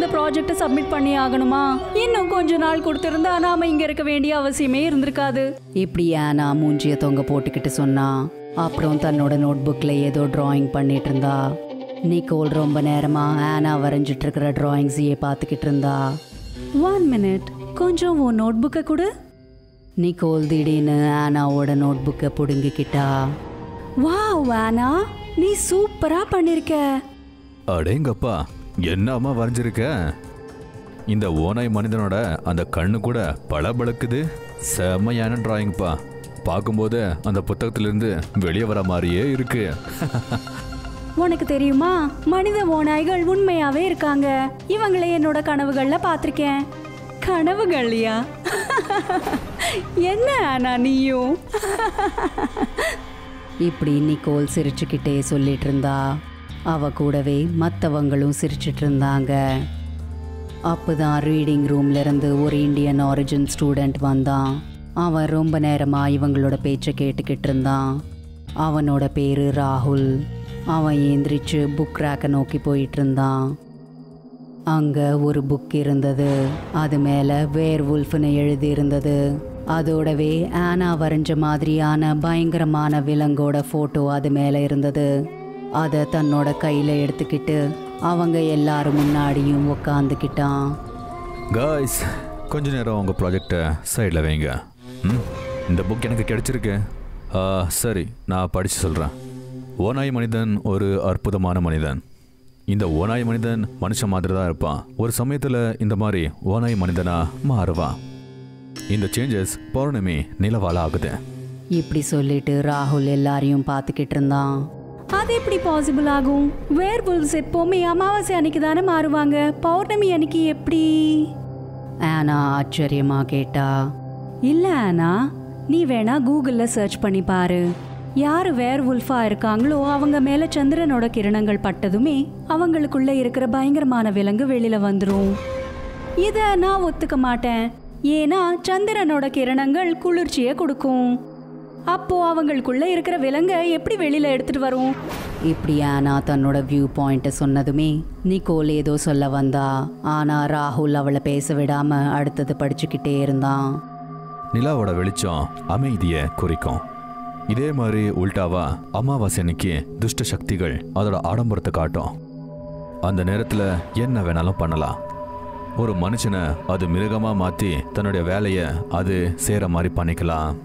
இந்த ப்ராஜெக்ட்டை சப்மிட் பண்ணி ஆகணுமா இன்னும் கொஞ்ச நாள் கொடுத்திருந்தா நாம இங்க இருக்க வேண்டிய அவசியமே இருந்திருக்காது இப்படி ஆனா மூஞ்சிய தொங்க போட்டுக்கிட்டு சொன்னா அப்புறம் தன்னோட நோட்புக்ல ஏதோ டிராயிங் பண்ணிட்டு இருந்தா நிக்கோல் ரொம்ப நேரமா ஆனா வரைஞ்சிட்டு இருக்கிற டிராயிங்ஸையே பார்த்துக்கிட்டு இருந்தா ஒன் மினிட் கொஞ்சம் உன் நோட்புக்கை கொடு நிக்கோல் திடீர்னு ஆனாவோட நோட்புக்கை பிடுங்கிக்கிட்டா வாவ் ஆனா நீ சூப்பரா பண்ணிருக்க அடேங்கப்பா என்னம்மா வரைஞ்சிருக்க இந்த ஓனாய் மனிதனோட அந்த கண்ணு கூட பளபளக்குது செம்மையான டிராயிங்ப்பா பார்க்கும்போது அந்த புத்தகத்திலிருந்து வெளியே வர மாதிரியே இருக்கு உனக்கு தெரியுமா மனித ஓநாய்கள் உண்மையாவே இருக்காங்க இவங்களை என்னோட கனவுகள்ல பார்த்திருக்கேன் கனவுகள்யா என்ன ஆனா நீயும் இப்படி நிக்கோல் சிரிச்சுக்கிட்டே சொல்லிட்டு இருந்தா அவ கூடவே மற்றவங்களும் சிரிச்சிட்டு இருந்தாங்க அப்போதான் ரீடிங் ரூம்ல இருந்து ஒரு இந்தியன் ஆரிஜின் ஸ்டூடெண்ட் வந்தான் அவன் ரொம்ப நேரமா இவங்களோட பேச்சை கேட்டுக்கிட்டு இருந்தான் அவனோட பேரு ராகுல் அவன் ஏந்திரிச்சு புக் ரேக்கை நோக்கி போயிட்டு இருந்தான் அங்க ஒரு புக் இருந்தது அது மேல வேர் உல்ஃப்னு எழுதி இருந்தது அதோடவே ஆனா வரைஞ்ச மாதிரியான பயங்கரமான விலங்கோட போட்டோ அது மேல இருந்தது அதை தன்னோட கையில எடுத்துக்கிட்டு அவங்க எல்லாரும் முன்னாடியும் உக்காந்துக்கிட்டான் காய்ஸ் கொஞ்ச நேரம் உங்கள் ப்ராஜெக்டை சைடில் வைங்க ம் இந்த புக் எனக்கு கிடைச்சிருக்கு ஆ, சரி நான் படித்து சொல்கிறேன் ஓநாய் மனிதன் ஒரு அற்புதமான மனிதன் இந்த ஓநாய் மனிதன் மனுஷன் மாதிரி தான் இருப்பான் ஒரு சமயத்தில் இந்த மாதிரி ஓநாய் மனிதனா மாறுவான் இந்த சேஞ்சஸ் பௌர்ணமி நிலவால ஆகுது இப்படி சொல்லிட்டு ராகுல் எல்லாரையும் பார்த்துக்கிட்டு இருந்தான் அது எப்படி பாசிபிள் ஆகும் வேர் எப்பவுமே அமாவாசை அன்னைக்கு தானே மாறுவாங்க பௌர்ணமி அன்னைக்கு எப்படி ஆனா ஆச்சரியமா கேட்டா இல்ல ஆனா நீ வேணா கூகுள்ல சர்ச் பண்ணி பாரு யாரு வேர் உல்ஃபா இருக்காங்களோ அவங்க மேல சந்திரனோட கிரணங்கள் பட்டதுமே அவங்களுக்குள்ள இருக்கிற பயங்கரமான விலங்கு வெளியில வந்துரும் இத நான் ஒத்துக்க மாட்டேன் ஏன்னா சந்திரனோட கிரணங்கள் குளிர்ச்சியை கொடுக்கும் அப்போ அவங்களுக்குள்ள இருக்கிற விலங்க எப்படி வெளியில எடுத்துட்டு வரும் இப்படி ஆனா தன்னோட வியூ பாயிண்ட்டை சொன்னதுமே நிக்கோல் ஏதோ சொல்ல வந்தா ஆனா ராகுல் அவளை பேச விடாம அடுத்தது படிச்சுக்கிட்டே இருந்தான் நிலாவோட வெளிச்சம் அமைதியை குறிக்கும் இதே மாதிரி உல்டாவா அமாவாசை அன்னைக்கு துஷ்ட சக்திகள் அதோட ஆடம்பரத்தை காட்டும் அந்த நேரத்தில் என்ன வேணாலும் பண்ணலாம் ஒரு மனுஷனை அது மிருகமா மாத்தி தன்னுடைய வேலையை அது செய்கிற மாதிரி பண்ணிக்கலாம்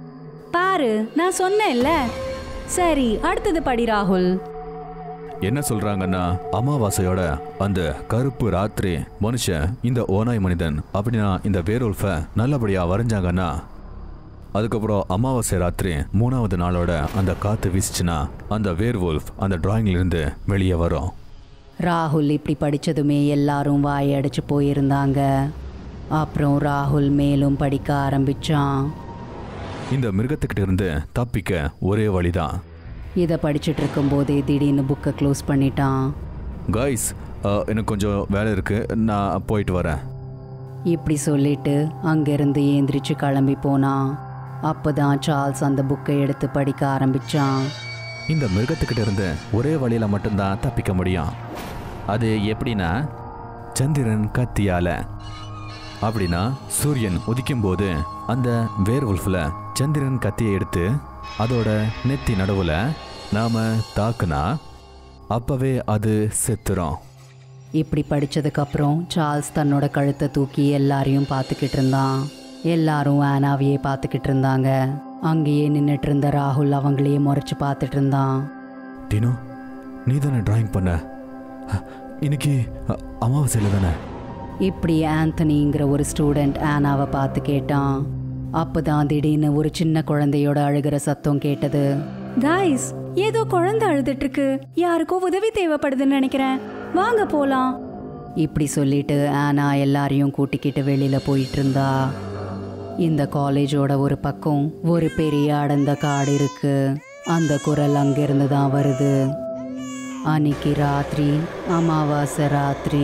பாரு நான் சொன்னேன்ல சரி அடுத்தது படி ராகுல் என்ன சொல்றாங்கன்னா அமாவாசையோட அந்த கருப்பு ராத்திரி மனுஷன் இந்த ஓனாய் மனிதன் அப்படின்னா இந்த வேரோல்ஃபை நல்லபடியா வரைஞ்சாங்கன்னா அதுக்கப்புறம் அமாவாசை ராத்திரி மூணாவது நாளோட அந்த காத்து வீசுச்சுன்னா அந்த வேர்வோல்ஃப் அந்த டிராயிங்ல இருந்து வெளியே வரும் ராகுல் இப்படி படிச்சதுமே எல்லாரும் வாயடைச்சு போயிருந்தாங்க அப்புறம் ராகுல் மேலும் படிக்க ஆரம்பிச்சான் இந்த மிருகத்துக்கிட்ட இருந்து தப்பிக்க ஒரே வழிதான் இதை படிச்சுட்டு இருக்கும்போதே திடீர்னு புக்கை க்ளோஸ் பண்ணிட்டான் காய்ஸ் எனக்கு கொஞ்சம் வேலை இருக்கு நான் போயிட்டு வரேன் இப்படி சொல்லிட்டு அங்கிருந்து ஏந்திரிச்சு கிளம்பி போனான் அப்பதான் சார்ல்ஸ் அந்த புக்கை எடுத்து படிக்க ஆரம்பிச்சான் இந்த மிருகத்துக்கிட்ட இருந்து ஒரே வழியில மட்டும்தான் தப்பிக்க முடியும் அது எப்படின்னா சந்திரன் கத்தியால அப்படின்னா சூரியன் உதிக்கும் போது அந்த வேர்வுல்ஃபில் சந்திரன் கத்தியை எடுத்து அதோட நெத்தி நடுவுல நாம தாக்குனா அப்பவே அது செத்துரும் இப்படி படிச்சதுக்கு அப்புறம் சார்ல்ஸ் தன்னோட கழுத்தை தூக்கி எல்லாரையும் பார்த்துக்கிட்டு இருந்தான் எல்லாரும் ஆனாவையே பார்த்துக்கிட்டு இருந்தாங்க அங்கேயே நின்றுட்டு இருந்த ராகுல் அவங்களையே முறைச்சு பார்த்துட்டு இருந்தான் டினோ நீ தானே டிராயிங் பண்ண அ, இன்னைக்கு அ, அமாவாசையில் தானே இப்படி ஆந்தனிங்கிற ஒரு ஸ்டூடெண்ட் ஆனாவை பார்த்து கேட்டான் அப்பதான் திடீர்னு ஒரு சின்ன குழந்தையோட அழுகிற சத்தம் கேட்டது காய்ஸ் ஏதோ குழந்தை அழுதுட்டு இருக்கு யாருக்கோ உதவி தேவைப்படுதுன்னு நினைக்கிறேன் வாங்க போலாம் இப்படி சொல்லிட்டு ஆனா எல்லாரையும் கூட்டிக்கிட்டு வெளியில போயிட்டு இருந்தா இந்த காலேஜோட ஒரு பக்கம் ஒரு பெரிய அடர்ந்த காடு இருக்கு அந்த குரல் அங்கிருந்து தான் வருது அன்னைக்கு ராத்திரி அமாவாசை ராத்திரி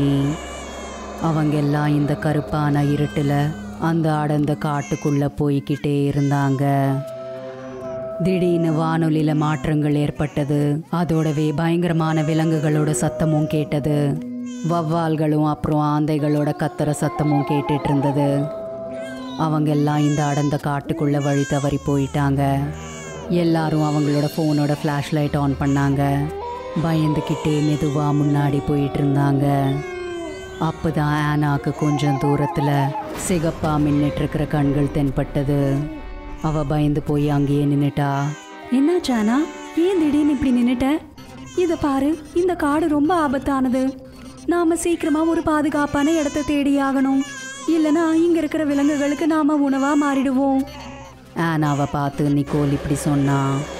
அவங்க எல்லாம் இந்த கருப்பான இருட்டுல அந்த அடர்ந்த காட்டுக்குள்ள போய்கிட்டே இருந்தாங்க திடீர்னு வானொலியில மாற்றங்கள் ஏற்பட்டது அதோடவே பயங்கரமான விலங்குகளோட சத்தமும் கேட்டது வவ்வால்களும் அப்புறம் ஆந்தைகளோட கத்துற சத்தமும் கேட்டுட்டு இருந்தது அவங்க எல்லாம் இந்த அடர்ந்த காட்டுக்குள்ள வழி தவறி போயிட்டாங்க எல்லாரும் அவங்களோட ஃபோனோட ஃப்ளாஷ் லைட் ஆன் பண்ணாங்க பயந்துக்கிட்டே மெதுவா முன்னாடி போயிட்டு இருந்தாங்க அப்பதான் ஆனாக்கு கொஞ்சம் தூரத்துல சிகப்பா மின்னிட்டு இருக்கிற கண்கள் தென்பட்டது அவ பயந்து போய் அங்கேயே நின்னுட்டா என்னாச்சு ஆனா ஏன் திடீர்னு இப்படி நின்னுட்ட இத பாரு இந்த காடு ரொம்ப ஆபத்தானது நாம சீக்கிரமா ஒரு பாதுகாப்பான இடத்த தேடி ஆகணும் இல்லனா இங்க இருக்கிற விலங்குகளுக்கு நாம உணவா மாறிடுவோம் ஆனாவை பார்த்து நிக்கோல் இப்படி சொன்னா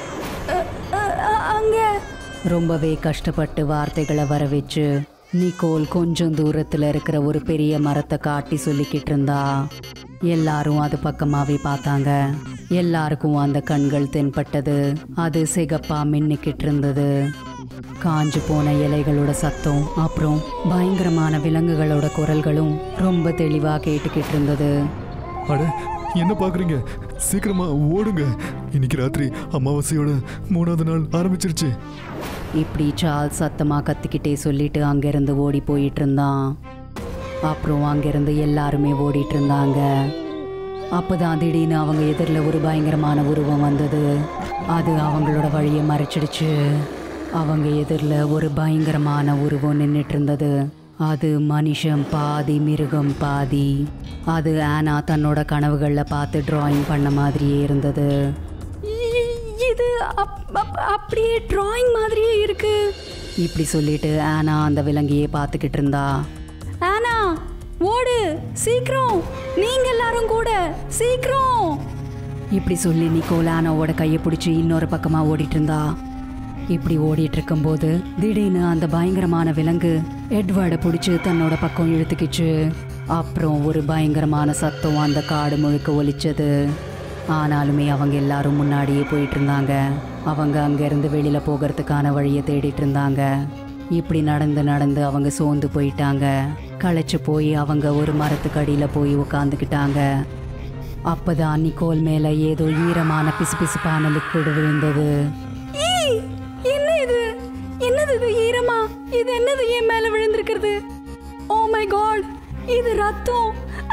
அங்க ரொம்பவே கஷ்டப்பட்டு வார்த்தைகளை வர வச்சு நிக்கோல் கொஞ்சம் தூரத்துல இருக்கிற ஒரு பெரிய மரத்தை காட்டி சொல்லிக்கிட்டு இருந்தா எல்லாரும் அது பக்கமாவே பார்த்தாங்க எல்லாருக்கும் அந்த கண்கள் தென்பட்டது அது சிகப்பா மின்னிக்கிட்டு இருந்தது காஞ்சு போன இலைகளோட சத்தம் அப்புறம் பயங்கரமான விலங்குகளோட குரல்களும் ரொம்ப தெளிவா கேட்டுக்கிட்டு இருந்தது அட என்ன பாக்குறீங்க சீக்கிரமா ஓடுங்க இன்னைக்கு ராத்திரி அமாவாசையோட மூணாவது நாள் ஆரம்பிச்சிருச்சு இப்படி சார்ல்ஸ் சத்தமா கத்திக்கிட்டே சொல்லிட்டு அங்கிருந்து ஓடி போயிட்டு இருந்தான் அப்புறம் அங்கிருந்து எல்லாருமே ஓடிட்டு இருந்தாங்க அப்பதான் திடீர்னு அவங்க எதிரில் ஒரு பயங்கரமான உருவம் வந்தது அது அவங்களோட வழியை மறைச்சிடுச்சு அவங்க எதிரில் ஒரு பயங்கரமான உருவம் நின்றுட்டு இருந்தது அது மனுஷன் பாதி மிருகம் பாதி அது ஆனா தன்னோட கனவுகளில் பார்த்து டிராயிங் பண்ண மாதிரியே இருந்தது இது அப்படியே டிராயிங் மாதிரியே இருக்கு இப்படி சொல்லிட்டு ஆனா அந்த விலங்கியே பார்த்துக்கிட்டு இருந்தா ஆனா ஓடு சீக்கிரம் நீங்க எல்லாரும் கூட சீக்கிரம் இப்படி சொல்லி நிக்கோல் ஆனாவோட கையை பிடிச்சி இன்னொரு பக்கமா ஓடிட்டு இருந்தா இப்படி ஓடிட்டு இருக்கும்போது திடீர்னு அந்த பயங்கரமான விலங்கு எட்வர்டை பிடிச்சி தன்னோட பக்கம் இழுத்துக்கிச்சு அப்புறம் ஒரு பயங்கரமான சத்தம் அந்த காடு முழுக்க ஒலிச்சது ஆனாலுமே அவங்க எல்லாரும் முன்னாடியே போயிட்டு இருந்தாங்க அவங்க அங்கேருந்து வெளியில போகிறதுக்கான வழியை தேடிட்டு இருந்தாங்க இப்படி நடந்து நடந்து அவங்க சோர்ந்து போயிட்டாங்க களைச்சு போய் அவங்க ஒரு மரத்துக்கு அடியில் போய் உட்காந்துக்கிட்டாங்க அப்பதான் நிக்கோல் மேல ஏதோ ஈரமான பிசுபிசுப்பான லிக்விட் விழுந்தது என்ன இது என்னது இது ஈரமா இது என்னது என் மேல விழுந்திருக்கிறது ஓ மை காட் இது ரத்தம்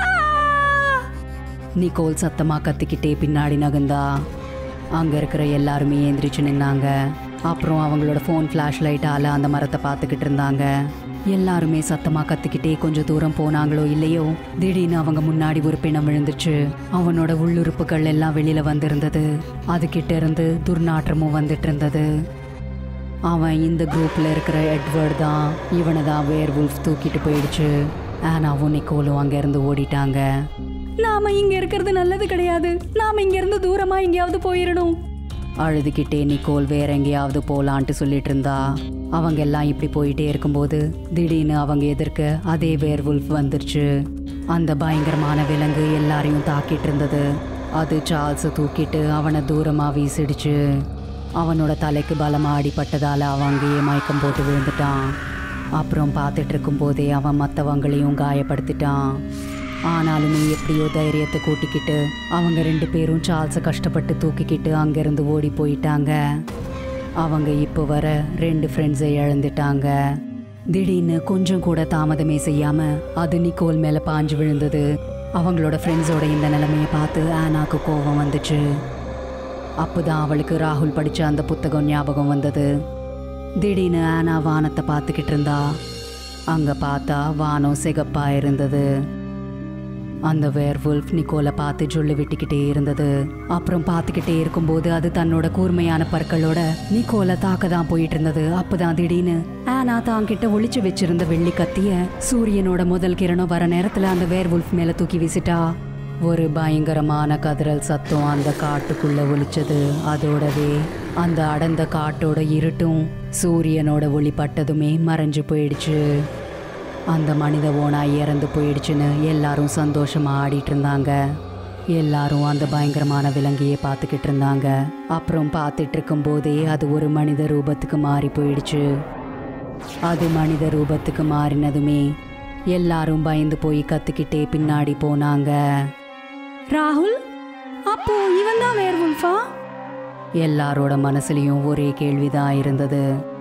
நிக்கோல் சத்தமா கத்திக்கிட்டே பின்னாடி நகர்ந்தா அங்க இருக்கிற எல்லாருமே எந்திரிச்சு நின்னாங்க அப்புறம் அவங்களோட ஃபோன் ஃப்ளாஷ் லைட்டால அந்த மரத்தை பார்த்துக்கிட்டு இருந்தாங்க எல்லாருமே சத்தமா கத்திக்கிட்டே கொஞ்சம் தூரம் போனாங்களோ இல்லையோ திடீர்னு அவங்க முன்னாடி ஒரு பிணம் விழுந்துச்சு அவனோட உள்ளுறுப்புகள் எல்லாம் வெளியில வந்திருந்தது அதுகிட்ட இருந்து துர்நாற்றமும் வந்துட்டு இருந்தது அவன் இந்த குரூப்ல இருக்கிற எட்வர்ட் தான் இவனை தான் வேர் வுல்ஃப் தூக்கிட்டு போயிடுச்சு ஆனாவும் நிக்கோலும் அங்க இருந்து ஓடிட்டாங்க நாம இங்க இருக்கிறது நல்லது கிடையாது நாம இங்க இருந்து தூரமா எங்கேயாவது போயிடணும் அழுதுகிட்டே நிக்கோல் வேற எங்கேயாவது போலான்ட்டு சொல்லிட்டு இருந்தா அவங்க எல்லாம் இப்படி போயிட்டே இருக்கும்போது திடீர்னு அவங்க எதிர்க்க அதே வேர் வுல்ஃப் வந்துருச்சு அந்த பயங்கரமான விலங்கு எல்லாரையும் தாக்கிட்டு இருந்தது அது சார்ல்ஸை தூக்கிட்டு அவனை தூரமா வீசிடுச்சு அவனோட தலைக்கு பலமா அடிபட்டதால அவன் அங்கேயே மயக்கம் போட்டு விழுந்துட்டான் அப்புறம் பார்த்துட்டு இருக்கும்போதே அவன் மற்றவங்களையும் காயப்படுத்திட்டான் ஆனாலுமே எப்படியோ தைரியத்தை கூட்டிக்கிட்டு அவங்க ரெண்டு பேரும் சார்ல்ஸை கஷ்டப்பட்டு தூக்கிக்கிட்டு அங்கேருந்து ஓடி போயிட்டாங்க அவங்க இப்போ வர ரெண்டு ஃப்ரெண்ட்ஸை இழந்துட்டாங்க திடீர்னு கொஞ்சம் கூட தாமதமே செய்யாம அது நிக்கோல் மேல பாஞ்சு விழுந்தது அவங்களோட ஃப்ரெண்ட்ஸோட இந்த நிலைமையை பார்த்து ஆனாக்கு கோபம் வந்துச்சு அப்போதான் அவளுக்கு ராகுல் படிச்ச அந்த புத்தகம் ஞாபகம் வந்தது திடீர்னு ஆனா வானத்தை பார்த்துக்கிட்டு இருந்தா அங்க பார்த்தா வானம் சிகப்பா இருந்தது அந்த வேர்வுல்ஃப் நிக்கோலை பார்த்து சொல்லி விட்டுக்கிட்டே இருந்தது அப்புறம் பார்த்துக்கிட்டே இருக்கும்போது அது தன்னோட கூர்மையான பற்களோட நிக்கோலை தாக்க தான் போயிட்டு இருந்தது அப்பதான் திடீர்னு ஆனா தாங்கிட்ட ஒளிச்சு வச்சிருந்த வெள்ளி கத்திய சூரியனோட முதல் கிரணம் வர நேரத்துல அந்த வேர்வுல்ஃப் மேல தூக்கி வீசிட்டா ஒரு பயங்கரமான கதறல் சத்தம் அந்த காட்டுக்குள்ள ஒலிச்சது அதோடவே அந்த அடர்ந்த காட்டோட இருட்டும் சூரியனோட ஒளி பட்டதுமே மறைஞ்சு போயிடுச்சு அந்த மனித ஓனாய் இறந்து போயிடுச்சுன்னு எல்லாரும் சந்தோஷமா ஆடிட்டு இருந்தாங்க எல்லாரும் அந்த பயங்கரமான விலங்கையே பார்த்துக்கிட்டு இருந்தாங்க அப்புறம் பார்த்துட்டு இருக்கும்போதே அது ஒரு மனித ரூபத்துக்கு மாறி போயிடுச்சு அது மனித ரூபத்துக்கு மாறினதுமே எல்லாரும் பயந்து போய் கத்துக்கிட்டே பின்னாடி போனாங்க ராகுல் அப்போ இவன் தான் வேர்வுல்ஃபா எல்லாரோட மனசுலயும் ஒரே கேள்விதான் இருந்தது